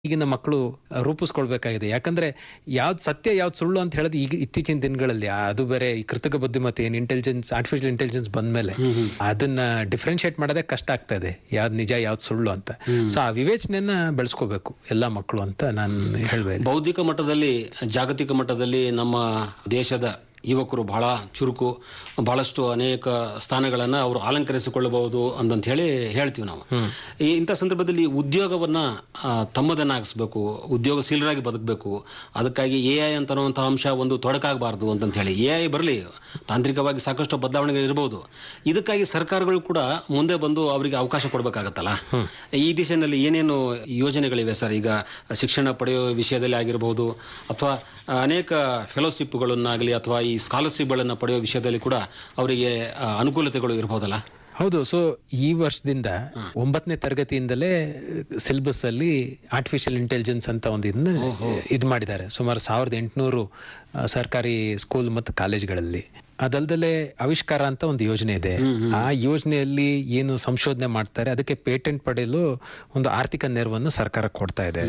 ಈಗಿನ ಮಕ್ಕಳು ರೂಪಿಸ್ಕೊಳ್ಬೇಕಾಗಿದೆ ಯಾಕಂದ್ರೆ ಯಾವ್ದು ಸತ್ಯ ಯಾವ್ದು ಸುಳ್ಳು ಅಂತ ಹೇಳೋದು ಈಗ ಇತ್ತೀಚಿನ ದಿನಗಳಲ್ಲಿ ಆ- ಅದು ಬೇರೆ ಈ ಕೃತಕ ಬುದ್ಧಿಮತ್ತೆ ಏನ್ ಇಂಟೆಲಿಜೆನ್ಸ್ ಆರ್ಟಿಫಿಷಿಯಲ್ ಇಂಟೆಲಿಜೆನ್ಸ್ ಬಂದ್ಮೇಲೆ ಅದನ್ನ ಡಿಫ್ರೆನ್ಶಿಯೇಟ್ ಮಾಡೋದೇ ಕಷ್ಟ ಆಗ್ತಾ ಇದೆ ಯಾವ್ದು ನಿಜ ಯಾವ್ದು ಸುಳ್ಳು ಅಂತ ಸೊ ಆ ವಿವೇಚನೆಯನ್ನ ಬೆಳೆಸ್ಕೋಬೇಕು ಎಲ್ಲಾ ಮಕ್ಕಳು ಅಂತ ನಾನು ಹೇಳ್ಬೇಕು ಬೌದ್ಧಿಕ ಮಟ್ಟದಲ್ಲಿ ಜಾಗತಿಕ ಮಟ್ಟದಲ್ಲಿ ನಮ್ಮ ದೇಶದ ಯುವಕರು ಬಹಳ ಚುರುಕು ಬಹಳಷ್ಟು ಅನೇಕ ಸ್ಥಾನಗಳನ್ನ ಅವರು ಅಲಂಕರಿಸಿಕೊಳ್ಳಬಹುದು ಅಂತಂತ ಹೇಳಿ ಹೇಳ್ತೀವಿ ನಾವು ಈ ಇಂಥ ಸಂದರ್ಭದಲ್ಲಿ ಉದ್ಯೋಗವನ್ನ ಆ, ತಮ್ಮದನ್ನಾಗಿಸ್ಬೇಕು ಉದ್ಯೋಗಶೀಲರಾಗಿ ಬದುಕಬೇಕು ಅದಕ್ಕಾಗಿ ಎ ಐ ಅಂತನ್ನುವಂತಹ ಅಂಶ ಒಂದು ತೊಡಕಾಗಬಾರ್ದು ಅಂತಂತ ಹೇಳಿ ಎ ಐ ಬರಲಿ ತಾಂತ್ರಿಕವಾಗಿ ಸಾಕಷ್ಟು ಬದಲಾವಣೆಗಳು ಇರಬಹುದು ಇದಕ್ಕಾಗಿ ಸರ್ಕಾರಗಳು ಕೂಡ ಮುಂದೆ ಬಂದು ಅವರಿಗೆ ಅವಕಾಶ ಕೊಡಬೇಕಾಗತ್ತಲ್ಲ ಈ ದಿಶೆಯಲ್ಲಿ ಏನೇನು ಯೋಜನೆಗಳಿವೆ ಸರ್ ಈಗ ಶಿಕ್ಷಣ ಪಡೆಯುವ ವಿಷಯದಲ್ಲಿ ಆಗಿರಬಹುದು ಅಥವಾ ಅನೇಕ ಫೆಲೋಶಿಪ್ಗಳನ್ನಾಗಲಿ ಅಥವಾ ಈ ಸ್ಕಾಲರ್ಶಿಪ್ಗಳನ್ನು ಪಡೆಯುವ ವಿಷಯದಲ್ಲಿ ಕೂಡ ಅವರಿಗೆ ಆ, ಅನುಕೂಲತೆಗಳು ಇರಬಹುದಲ್ಲ ಹೌದು ಸೊ ಈ ವರ್ಷದಿಂದ ಒಂಬತ್ತನೇ ತರಗತಿಯಿಂದಲೇ ಸಿಲೆಬಸ್ ಅಲ್ಲಿ ಆರ್ಟಿಫಿಷಿಯಲ್ ಇಂಟೆಲಿಜೆನ್ಸ್ ಅಂತ ಒಂದು ಇದನ್ನ ಇದು ಮಾಡಿದ್ದಾರೆ ಸುಮಾರು ಸಾವಿರದ ಎಂಟುನೂರು ಸರ್ಕಾರಿ ಸ್ಕೂಲ್ ಮತ್ತು ಕಾಲೇಜ್ಗಳಲ್ಲಿ ಅದಲ್ದಲೆ ಆವಿಷ್ಕಾರ ಅಂತ ಒಂದು ಯೋಜನೆ ಇದೆ ಆ ಯೋಜನೆಯಲ್ಲಿ ಏನು ಸಂಶೋಧನೆ ಮಾಡ್ತಾರೆ ಅದಕ್ಕೆ ಪೇಟೆಂಟ್ ಪಡೆಯಲು ಒಂದು ಆರ್ಥಿಕ ನೆರವನ್ನು ಸರ್ಕಾರ ಕೊಡ್ತಾ ಇದೆ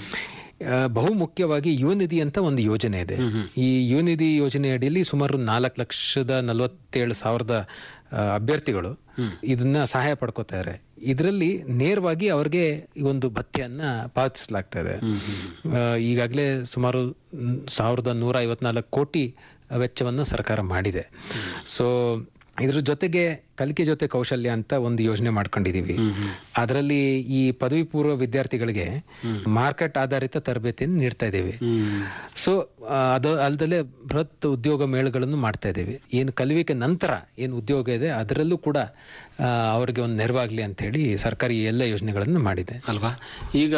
ಆ, ಬಹು ಮುಖ್ಯವಾಗಿ ಯುವನಿಧಿ ಅಂತ ಒಂದು ಯೋಜನೆ ಇದೆ ಈ ಯುವನಿಧಿ ಯೋಜನೆ ಅಡಿಯಲ್ಲಿ ಸುಮಾರು ನಾಲ್ಕು ಲಕ್ಷದ ನಲವತ್ತೇಳು ಸಾವಿರದ ಆ, ಅಭ್ಯರ್ಥಿಗಳು ಇದನ್ನ ಸಹಾಯ ಪಡ್ಕೋತಾರೆ ಇದರಲ್ಲಿ ನೇರವಾಗಿ ಅವ್ರಿಗೆ ಈ ಒಂದು ಭತ್ಯೆಯನ್ನ ಪಾವತಿಸಲಾಗ್ತಾ ಇದೆ ಆ, ಈಗಾಗಲೇ ಸುಮಾರು ಮ್, ಸಾವಿರದ ನೂರ ಐವತ್ನಾಲ್ಕು ಕೋಟಿ ವೆಚ್ಚವನ್ನು ಸರ್ಕಾರ ಮಾಡಿದೆ ಸೊ ಇದ್ರ ಜೊತೆಗೆ ಕಲಿಕೆ ಜೊತೆ ಕೌಶಲ್ಯ ಅಂತ ಒಂದು ಯೋಜನೆ ಮಾಡ್ಕೊಂಡಿದೀವಿ ಅದರಲ್ಲಿ ಈ ಪದವಿ ಪೂರ್ವ ವಿದ್ಯಾರ್ಥಿಗಳಿಗೆ ಮಾರ್ಕೆಟ್ ಆಧಾರಿತ ತರಬೇತಿಯನ್ನು ನೀಡ್ತಾ ಇದ್ದೀವಿ ಸೊ ಅದು ಅಲ್ದಲೆ ಬೃಹತ್ ಉದ್ಯೋಗ ಮೇಳಗಳನ್ನು ಮಾಡ್ತಾ ಇದ್ದೀವಿ ಏನು ಕಲಿವಿಕೆ ನಂತರ ಏನು ಉದ್ಯೋಗ ಇದೆ ಅದರಲ್ಲೂ ಕೂಡ ಆ, ಅವರಿಗೆ ಒಂದು ನೆರವಾಗ್ಲಿ ಅಂತ ಹೇಳಿ ಸರ್ಕಾರ ಈ ಎಲ್ಲ ಯೋಜನೆಗಳನ್ನು ಮಾಡಿದೆ ಅಲ್ವಾ ಈಗ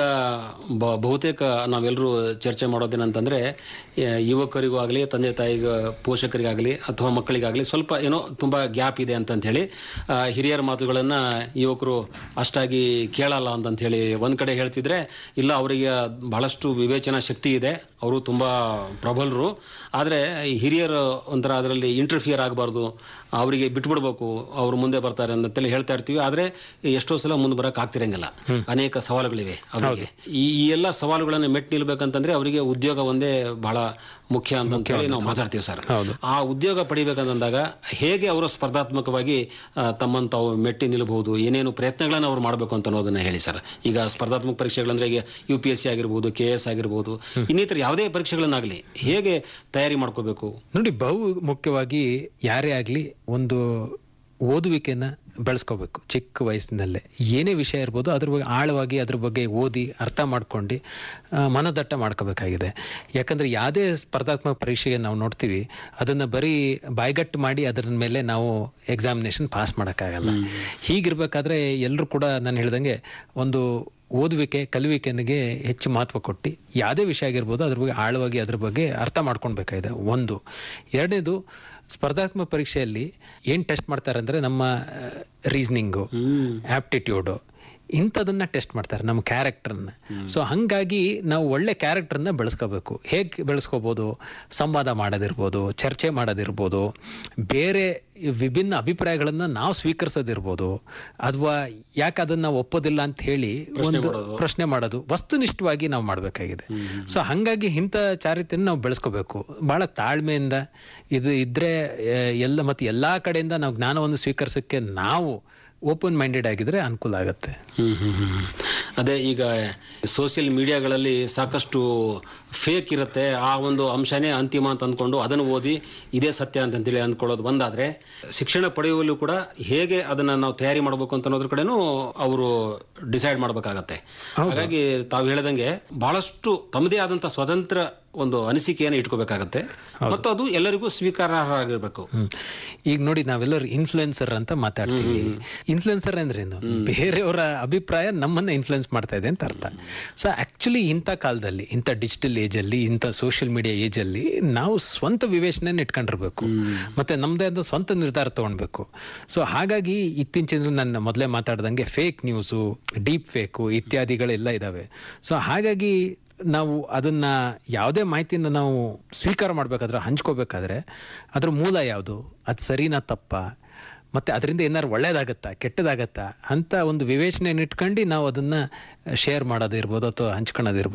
ಬ- ಬಹುತೇಕ ನಾವೆಲ್ಲರೂ ಚರ್ಚೆ ಮಾಡೋದೇನಂತಂದ್ರೆ ಆ, ಯುವಕರಿಗೂ ಆಗಲಿ ತಂದೆ ತಾಯಿಗ ಪೋಷಕರಿಗಾಗಲಿ ಅಥವಾ ಮಕ್ಕಳಿಗಾಗಲಿ ಸ್ವಲ್ಪ ಏನೋ ತುಂಬಾ ಗ್ಯಾಪ್ ಇದೆ ಅಂತಂತ ಹೇಳಿ ಆ, ಹಿರಿಯರ ಮಾತುಗಳನ್ನ ಯುವಕರು ಅಷ್ಟಾಗಿ ಕೇಳಲ್ಲ ಅಂತಂತ ಹೇಳಿ ಒಂದ್ ಕಡೆ ಹೇಳ್ತಿದ್ರೆ ಇಲ್ಲ ಅವರಿಗೆ ಬಹಳಷ್ಟು ವಿವೇಚನಾ ಶಕ್ತಿ ಇದೆ ಅವರು ತುಂಬಾ ಪ್ರಬಲರು ಆದ್ರೆ ಈ ಹಿರಿಯರು ಒಂಥರ ಅದರಲ್ಲಿ ಇಂಟರ್ಫಿಯರ್ ಆಗಬಾರ್ದು ಅವರಿಗೆ ಬಿಟ್ಬಿಡ್ಬೇಕು ಅವ್ರು ಮುಂದೆ ಬರ್ತಾರೆ ಅಂತೇಳಿ ಹೇಳ್ತಾ ಇರ್ತೀವಿ ಆದ್ರೆ ಎಷ್ಟೋ ಸಲ ಮುಂದೆ ಬರಕ್ ಆಗ್ತಿರಂಗಿಲ್ಲ ಅನೇಕ ಸವಾಲುಗಳಿವೆ ಅವರಿಗೆ ಈ ಈ ಎಲ್ಲ ಸವಾಲುಗಳನ್ನ ಮೆಟ್ ನಿಲ್ಬೇಕಂತಂದ್ರೆ ಅವರಿಗೆ ಉದ್ಯೋಗ ಒಂದೇ ಬಹಳ ಮುಖ್ಯ ಅಂತ ಹೇಳಿ ನಾವು ಮಾತಾಡ್ತೀವಿ ಸರ್ ಹೌದು. ಆ ಉದ್ಯೋಗ ಪಡಿಬೇಕಂತಂದಾಗ ಹೇಗೆ ಅವರು ಸ್ಪರ್ಧಾತ್ಮಕವಾಗಿ ಆ, ತಮ್ಮನ್ನು ತಾವು ಮೆಟ್ಟಿ ನಿಲ್ಲಬಹುದು ಏನೇನು ಪ್ರಯತ್ನಗಳನ್ನ ಅವ್ರು ಮಾಡಬೇಕು ಅಂತ ಅನ್ನೋದನ್ನ ಹೇಳಿ ಸರ್ ಈಗ ಸ್ಪರ್ಧಾತ್ಮಕ ಪರೀಕ್ಷೆಗಳಂದ್ರೆ ಈಗ ಯು ಪಿ ಎಸ್ ಸಿ ಆಗಿರ್ಬೋದು ಕೆ ಎಸ್ ಆಗಿರ್ಬೋದು ಇನ್ನಿತರ ಯಾವುದೇ ಪರೀಕ್ಷೆಗಳನ್ನಾಗಲಿ ಹೇಗೆ ತಯಾರಿ ಮಾಡ್ಕೋಬೇಕು ನೋಡಿ ಬಹು ಮುಖ್ಯವಾಗಿ ಯಾರೇ ಆಗ್ಲಿ ಒಂದು ಓದುವಿಕೆನ ಬೆಳೆಸ್ಕೋಬೇಕು ಚಿಕ್ಕ ವಯಸ್ಸಿನಲ್ಲೇ ಏನೇ ವಿಷಯ ಇರ್ಬೋದು ಅದ್ರ ಬಗ್ಗೆ ಆಳವಾಗಿ ಅದ್ರ ಬಗ್ಗೆ ಓದಿ ಅರ್ಥ ಮಾಡ್ಕೊಂಡು ಆ, ಮನದಟ್ಟ ಮಾಡ್ಕೋಬೇಕಾಗಿದೆ ಯಾಕಂದ್ರೆ ಯಾವುದೇ ಸ್ಪರ್ಧಾತ್ಮಕ ಪರೀಕ್ಷೆಗೆ ನಾವು ನೋಡ್ತೀವಿ ಅದನ್ನ ಬರೀ ಬಾಯ್ಗಟ್ಟು ಮಾಡಿ ಅದರ ಮೇಲೆ ನಾವು ಎಕ್ಸಾಮಿನೇಷನ್ ಪಾಸ್ ಮಾಡೋಕ್ಕಾಗಲ್ಲ ಹೀಗಿರ್ಬೇಕಾದ್ರೆ ಎಲ್ಲರೂ ಕೂಡ ನಾನು ಹೇಳ್ದಂಗೆ ಒಂದು ಓದುವಿಕೆ ಕಲಿವಿಕೆನಿಗೆ ಹೆಚ್ಚು ಮಹತ್ವ ಕೊಟ್ಟು ಯಾವುದೇ ವಿಷಯ ಆಗಿರ್ಬೋದು ಅದ್ರ ಬಗ್ಗೆ ಆಳವಾಗಿ ಅದ್ರ ಬಗ್ಗೆ ಅರ್ಥ ಮಾಡ್ಕೊಳ್ಬೇಕಾಗಿದೆ ಒಂದು ಎರಡನೇದು ಸ್ಪರ್ಧಾತ್ಮಕ ಪರೀಕ್ಷೆಯಲ್ಲಿ ಏನ್ ಟೆಸ್ಟ್ ಮಾಡ್ತಾರೆ ಅಂದ್ರೆ ನಮ್ಮ ರೀಸನಿಂಗು ಆಪ್ಟಿಟ್ಯೂಡು ಇಂಥದನ್ನ ಟೆಸ್ಟ್ ಮಾಡ್ತಾರೆ ನಮ್ಮ ಕ್ಯಾರೆಕ್ಟರ್ನ ಸೊ ಹಂಗಾಗಿ ನಾವು ಒಳ್ಳೆ ಕ್ಯಾರೆಕ್ಟರ್ನ ಬೆಳೆಸ್ಕೋಬೇಕು ಹೇಗೆ ಬೆಳೆಸ್ಕೋಬಹುದು ಸಂವಾದ ಮಾಡೋದಿರ್ಬೋದು ಚರ್ಚೆ ಮಾಡೋದಿರ್ಬೋದು ಬೇರೆ ವಿಭಿನ್ನ ಅಭಿಪ್ರಾಯಗಳನ್ನ ನಾವು ಸ್ವೀಕರಿಸೋದಿರ್ಬೋದು ಅಥವಾ ಯಾಕೆ ಅದನ್ನ ನಾವು ಒಪ್ಪೋದಿಲ್ಲ ಅಂತ ಹೇಳಿ ಒಂದು ಪ್ರಶ್ನೆ ಮಾಡೋದು ವಸ್ತುನಿಷ್ಠವಾಗಿ ನಾವು ಮಾಡಬೇಕಾಗಿದೆ ಸೊ ಹಂಗಾಗಿ ಇಂಥ ಚಾರಿತ್ರ್ಯ ನಾವು ಬೆಳೆಸ್ಕೋಬೇಕು ಬಹಳ ತಾಳ್ಮೆಯಿಂದ ಇದು ಇದ್ರೆ ಆ, ಎಲ್ಲ ಮತ್ತೆ ಎಲ್ಲಾ ಕಡೆಯಿಂದ ನಾವು ಜ್ಞಾನವನ್ನು ಸ್ವೀಕರಿಸಕ್ಕೆ ನಾವು ಓಪನ್ ಮೈಂಡೆಡ್ ಆಗಿದ್ರೆ ಅನುಕೂಲ ಆಗುತ್ತೆ ಹ್ಮ್ ಹ್ಮ್ ಹ್ಮ್. ಅದೇ ಈಗ ಸೋಷಿಯಲ್ ಮೀಡಿಯಾಗಳಲ್ಲಿ ಸಾಕಷ್ಟು ಫೇಕ್ ಇರುತ್ತೆ ಆ ಒಂದು ಅಂಶನೇ ಅಂತಿಮ ಅಂತ ಅಂದ್ಕೊಂಡು ಅದನ್ನು ಓದಿ ಇದೇ ಸತ್ಯ ಅಂತಂತೇಳಿ ಅಂದ್ಕೊಳ್ಳೋದು ಬಂದಾದ್ರೆ ಶಿಕ್ಷಣ ಪಡೆಯುವಲ್ಲೂ ಕೂಡ ಹೇಗೆ ಅದನ್ನ ನಾವು ತಯಾರಿ ಮಾಡಬೇಕು ಅಂತ ಅನ್ನೋದ್ರ ಕಡೆನೂ ಅವರು ಡಿಸೈಡ್ ಮಾಡ್ಬೇಕಾಗತ್ತೆ ಹಾಗಾಗಿ ತಾವು ಹೇಳ್ದಂಗೆ ಬಹಳಷ್ಟು ತಮ್ಮದೇ ಆದಂತ ಸ್ವತಂತ್ರ ಒಂದು ಅನಿಸಿಕೆಯನ್ನು ಇಟ್ಕೋಬೇಕಾಗತ್ತೆ ಮತ್ತು ಅದು ಎಲ್ಲರಿಗೂ ಸ್ವೀಕಾರಾರ್ಹ ಆಗಿರ್ಬೇಕು ಹ್ಮ್. ಈಗ ನೋಡಿ ನಾವೆಲ್ಲರೂ ಇನ್ಫ್ಲುಯೆನ್ಸರ್ ಅಂತ ಮಾತಾಡ್ತೀವಿ ಇನ್ಫ್ಲುಯೆನ್ಸರ್ ಅಂದ್ರೇನು ಬೇರೆಯವರ ಅಭಿಪ್ರಾಯ ನಮ್ಮನ್ನ ಇನ್ಫ್ಲುಯೆನ್ಸ್ ಮಾಡ್ತಾ ಇದೆ ಅಂತ ಅರ್ಥ ಸೊ ಆಕ್ಚುಲಿ ಇಂಥ ಕಾಲದಲ್ಲಿ ಇಂಥ ಡಿಜಿಟಲ್ ಏಜ್ ಅಲ್ಲಿ ಇಂಥ ಸೋಷಿಯಲ್ ಮೀಡಿಯಾ ಏಜ್ ಅಲ್ಲಿ ನಾವು ಸ್ವಂತ ವಿವೇಚನೆ ಇಟ್ಕೊಂಡಿರ್ಬೇಕು ಮತ್ತೆ ನಮ್ದೇ ಆದ ಸ್ವಂತ ನಿರ್ಧಾರ ತಗೊಳ್ಬೇಕು ಸೊ ಹಾಗಾಗಿ ಇತ್ತೀಚಿನ ನನ್ನ ಮೊದಲೇ ಮಾತಾಡ್ದಂಗೆ ಫೇಕ್ ನ್ಯೂಸು ಡೀಪ್ ಫೇಕು ಇತ್ಯಾದಿಗಳೆಲ್ಲ ಇದಾವೆ ಸೊ ಹಾಗಾಗಿ ನಾವು ಅದನ್ನ ಯಾವುದೇ ಮಾಹಿತಿಯನ್ನು ನಾವು ಸ್ವೀಕಾರ ಮಾಡ್ಬೇಕಾದ್ರೆ ಹಂಚ್ಕೋಬೇಕಾದ್ರೆ ಅದ್ರ ಮೂಲ ಯಾವುದು ಅದು ಸರಿನಾ ತಪ್ಪ ಮತ್ತೆ ಅದರಿಂದ ಏನಾದ್ರು ಒಳ್ಳೇದಾಗತ್ತಾ ಕೆಟ್ಟದಾಗತ್ತಾ ಅಂತ ಒಂದು ವಿವೇಚನೆಯನ್ನು ಇಟ್ಕೊಂಡು ನಾವು ಅದನ್ನ ಶೇರ್ ಮಾಡೋದಿರ್ಬೋದು ಅಥವಾ ಹಂಚ್ಕೊಳ್ಳೋದಿರ್ಬೋದು